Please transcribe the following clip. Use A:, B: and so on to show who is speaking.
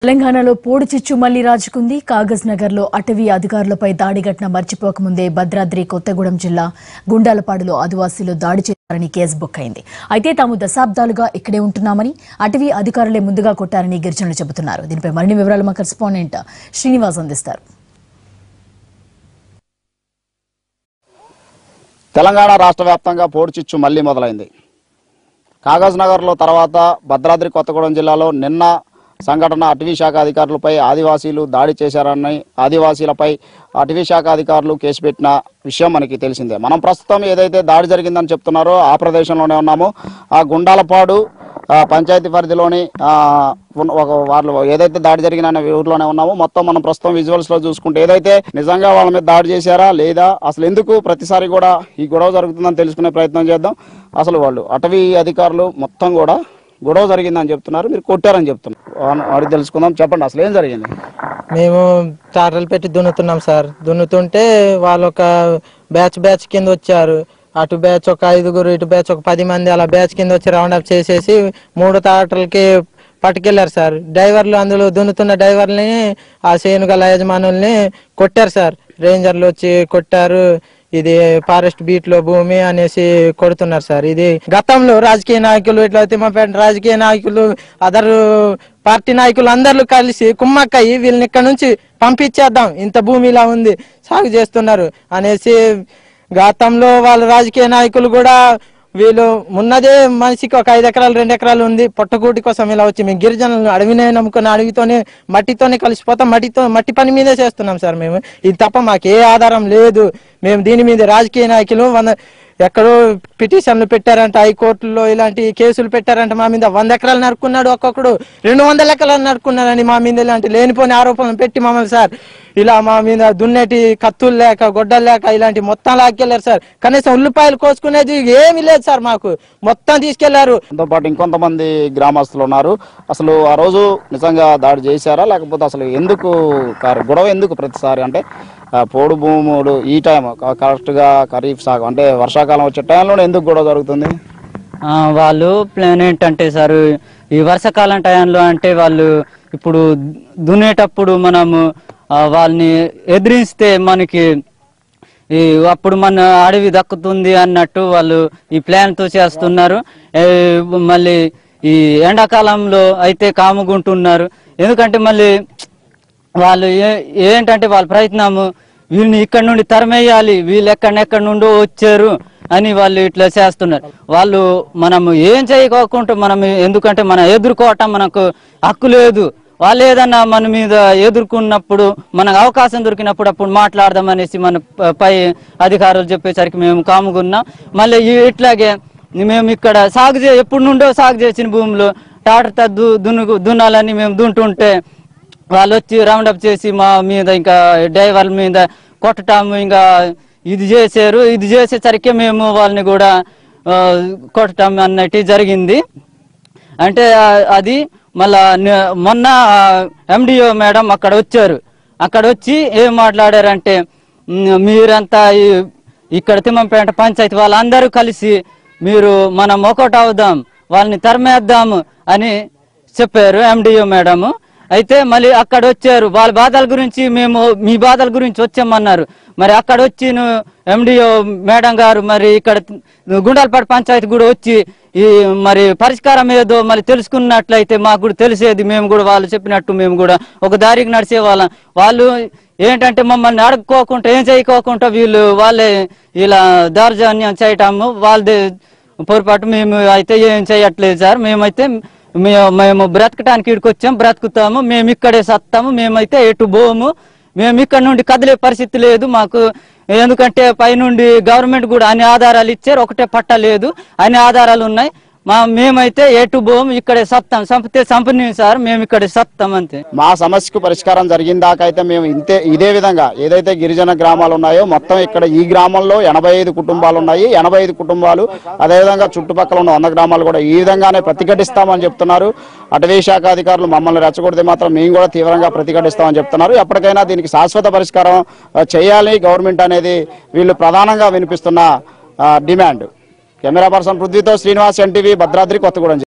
A: తెలంగాణలో పోడు చిచ్చు మళ్లీ రాజుకుంది కాగజ్ నగర్ లో అటవీ అధికారులపై దాడి ఘటన మర్చిపోకముందే భద్రాద్రి కొత్తగూడెం జిల్లా గుండాలపాడులో ఆదివాసీలు దాడి చేశారని కేసు బుక్ అయింది అయితే తాము దశాబ్దాలుగా ఇక్కడే ఉంటున్నామని అటవీ అధికారులే ముందుగా కొట్టారని గిరిజనులు చెబుతున్నారు దీనిపై మరిన్ని వివరాలు మా కరెస్పాండెంట్ శ్రీనివాస్ అందిస్తారు
B: తెలంగాణ రాష్ట్ర వ్యాప్తంగా పోడు చిచ్చు మళ్లీ మొదలైంది కాగజ్ నగర్లో తర్వాత భద్రాద్రి కొత్తగూడెం జిల్లాలో నిన్న సంఘటన అటవీ శాఖ అధికారులపై ఆదివాసీలు దాడి చేశారని ఆదివాసీలపై అటవీ శాఖ అధికారులు కేసు పెట్టిన విషయం మనకి తెలిసిందే మనం ప్రస్తుతం ఏదైతే దాడి జరిగిందని చెప్తున్నారో ఆ ప్రదేశంలోనే ఉన్నాము ఆ గుండాలపాడు ఆ, పంచాయతీ పరిధిలోని ఆ, ఉన్న- ఒక వాళ్ళు ఏదైతే దాడి జరిగిన ఊర్లోనే ఉన్నామో మొత్తం మనం ప్రస్తుతం విజువల్స్ లో చూసుకుంటే ఏదైతే నిజంగా వాళ్ళ మీద దాడి చేశారా లేదా అసలు ఎందుకు ప్రతిసారి కూడా ఈ గొడవ జరుగుతుందని తెలుసుకునే ప్రయత్నం చేద్దాం అసలు వాళ్ళు అటవీ అధికారులు మొత్తం కూడా గొడవ జరిగిందని చెప్తున్నారు మీరు కొట్టారని చెప్తున్నారు వాడిని- వాడికి తెలుసుకుందాం చెప్పండి అసలు ఏం జరిగింది
C: మేము టాటర్లు పెట్టి దున్నుతున్నాం సార్ దున్నుతుంటే వాళ్ళు ఒక బ్యాచ్ బ్యాచ్ కింద వచ్చారు అటు బ్యాచ్ ఒక ఐదుగురు ఇటు బ్యాచ్ ఒక పది మంది అలా బ్యాచ్ కింద వచ్చి రౌండ్ అప్ చేసేసి మూడు టాటర్లకి పట్టుకెళ్లారు సార్ డ్రైవర్లు అందులో దున్నుతున్న డ్రైవర్ని ఆ సేను గల యజమానుల్ని కొట్టారు సార్ రేంజర్లు వచ్చి కొట్టారు ఇది ఫారెస్ట్ బీట్ లో భూమి అనేసి కొడుతున్నారు సార్ ఇది గతంలో రాజకీయ నాయకులు ఇట్లా తిమ్మపేట రాజకీయ నాయకులు అదర్ పార్టీ నాయకులు అందరూ కలిసి కుమ్మక్కయ్యి వీళ్ళని ఇక్కడ నుంచి పంపించేద్దాం ఇంత భూమి ఇలా ఉంది సాగు చేస్తున్నారు అనేసి గతంలో వాళ్ళ రాజకీయ నాయకులు కూడా వీళ్ళు ఉన్నదే మనిషికి ఒక ఐదు ఎకరాలు రెండు ఎకరాలు ఉంది పొట్టకూటి కోసం ఇలా వచ్చి మేము గిరిజనులు అడవినే నమ్ముకున్న అడవితోనే మట్టితోనే కలిసిపోతాం మట్టితో మట్టి పని మీదే చేస్తున్నాం సార్ మేము ఇది తప్ప మాకు ఏ ఆధారం లేదు మేము దీని మీద రాజకీయ నాయకులు వంద ఎక్కడో పిటిషన్లు పెట్టారంట హైకోర్టులో ఇలాంటి కేసులు పెట్టారంట మా మీద వంద ఎకరాలు నరుకున్నాడు ఒక్కొక్కడు రెండు వందల ఎకరాలు నరుకున్నాడని మా మీద ఇలాంటి లేనిపోని ఆరోపణలు పెట్టి మమ్మల్ని సార్ ఇలా మా మీద దున్నేటి కత్తులు లేక గొడ్డలు లేక ఇలాంటి మొత్తం లాక్కెళ్ళారు సార్ కనీసం ఉల్లిపాయలు కోసుకునేది ఏమీ లేదు సార్ మాకు మొత్తం తీసుకెళ్లారు
B: దాంతో పాటు ఇంకొంతమంది గ్రామస్తులు ఉన్నారు అసలు ఆ రోజు నిజంగా దాడి చేశారా లేకపోతే అసలు ఎందుకు కారు- గొడవ ఎందుకు ప్రతిసారి అంటే ఆ, పోడు భూములు ఈ టైం క- కరెక్ట్గా ఖరీఫ్ సాగు అంటే వర్షాకాలం వచ్చే టైంలోనే ఎందుకు గొడవ జరుగుతుంది
D: ఆ, వాళ్ళు ప్లాన్ ఏంటంటే సార్ ఈ వర్షాకాలం టైంలో అంటే వాళ్ళు ఇప్పుడు దున్నేటప్పుడు మనము ఆ, వాళ్ళని ఎదిరిస్తే మనకి ఈ అప్పుడు మన అడవి దక్కుతుంది అన్నట్టు వాళ్ళు ఈ ప్లాన్ తో చేస్తున్నారు ఏ, మళ్ళీ ఈ ఎండాకాలంలో అయితే కాముకుంటున్నారు ఎందుకంటే మళ్ళీ వాళ్ళు ఏ- ఏంటంటే వాళ్ళ ప్రయత్నము వీళ్ళని ఇక్కడ నుండి తరమేయాలి వీళ్ళు ఎక్కడెక్కడ నుండో వచ్చారు అని వాళ్ళు ఇట్లా చేస్తున్నారు వాళ్ళు మనము ఏం చేయకోకుండా మనం ఎందుకంటే మనం ఎదుర్కోవటం మనకు హక్కు లేదు వాళ్ళు ఏదన్నా మన మీద ఎదుర్కొన్నప్పుడు మనకు అవకాశం దొరికినప్పుడు అప్పుడు మాట్లాడదాం అనేసి మన ప- పై అధికారులు చెప్పేసరికి మేము కాముకున్నాం మళ్ళీ ఈ- ఇట్లాగే మేము ఇక్కడ సాగు చే ఎప్పుడు నుండో సాగు చేసిన భూమిలో టాటర్తో దు దున్ను దున్నాలని మేము దుంటుంటే వాళ్ళు వచ్చి రౌండ్ అప్ చేసి మా మీద ఇంకా డ్రైవర్ల మీద కొట్టటం ఇంకా ఇది చేశారు ఇది చేసేసరికి మేము వాళ్ళని కూడా ఆ, కొట్టటం అన్నట్టు జరిగింది అంటే ఆ, అది మళ్ళా న- మొన్న ఎండిఓ మేడం అక్కడ వచ్చారు అక్కడ వచ్చి ఏం మాట్లాడారంటే "మ్, మీరంతా ఈ- ఇక్కడ తిమ్మంపేట పంచాయతీ వాళ్ళందరూ కలిసి మీరు మనం ఒకటి అవుదాం వాళ్ళని తరిమేద్దాము అని చెప్పారు ఎండిఓ మేడము అయితే మళ్ళీ అక్కడ వచ్చారు వాళ్ళ బాధల గురించి మేము మీ బాధల గురించి వచ్చామన్నారు మరి అక్కడ వచ్చి ఎండిఓ మేడం గారు మరి ఇక్కడ గుండాలపాడు పంచాయతీ కూడా వచ్చి ఈ మరి పరిష్కారం ఏదో మరి తెలుసుకున్నట్లయితే మాకు కూడా తెలిసేది మేము కూడా వాళ్ళు చెప్పినట్టు మేము కూడా ఒక దారికి నడిచే వాళ్ళం వాళ్ళు ఏంటంటే మమ్మల్ని అడుక్కోకుండా ఏం చేయకోకుండా వీళ్ళు వాళ్ళే ఇలా దౌర్జన్యం చేయటము వాళ్ళదే పొరపాటు మేము అయితే ఏం చేయట్లేదు సార్ మేమైతే మేము మేము బ్రతకటానికి ఇక్కడికి వచ్చాం బ్రతుకుతాము మేము ఇక్కడే సత్తాము మేమైతే ఎటు పోము మేము ఇక్కడ నుండి కదిలే పరిస్థితి లేదు మాకు ఎందుకంటే పైనుండి గవర్నమెంట్ కూడా అన్ని ఆధారాలు ఇచ్చారు ఒకటే పట్ట లేదు అన్ని ఆధారాలు ఉన్నాయి మా మేమైతే ఎటు పోము ఇక్కడే సత్తాం సంపితే సంపని సార్ మేము ఇక్కడే సత్తాం అంతే
B: మా సమస్యకు పరిష్కారం జరిగిన దాకా అయితే మేము ఇంతే ఇదే విధంగా ఏదైతే గిరిజన గ్రామాలు ఉన్నాయో మొత్తం ఇక్కడ ఈ గ్రామంలో ఎనభై ఐదు కుటుంబాలు ఉన్నాయి ఎనభై ఐదు కుటుంబాలు అదేవిధంగా చుట్టుపక్కల ఉన్న వంద గ్రామాలు కూడా ఈ విధంగానే ప్రతిఘటిస్తామని చెప్తున్నారు అటవీ శాఖ అధికారులు మమ్మల్ని రెచ్చగొడితే మాత్రం మేము కూడా తీవ్రంగా ప్రతిఘటిస్తామని చెప్తున్నారు ఎప్పటికైనా దీనికి శాశ్వత పరిష్కారం ఆ, చేయాలి గవర్నమెంట్ అనేది వీళ్ళు ప్రధానంగా వినిపిస్తున్న ఆ, డిమాండ్ కెమెరా పర్సన్ పృథ్వీతో శ్రీనివాస్ ఎన్టీవీ భద్రాద్రి కొత్తగూడెం జిల్లా.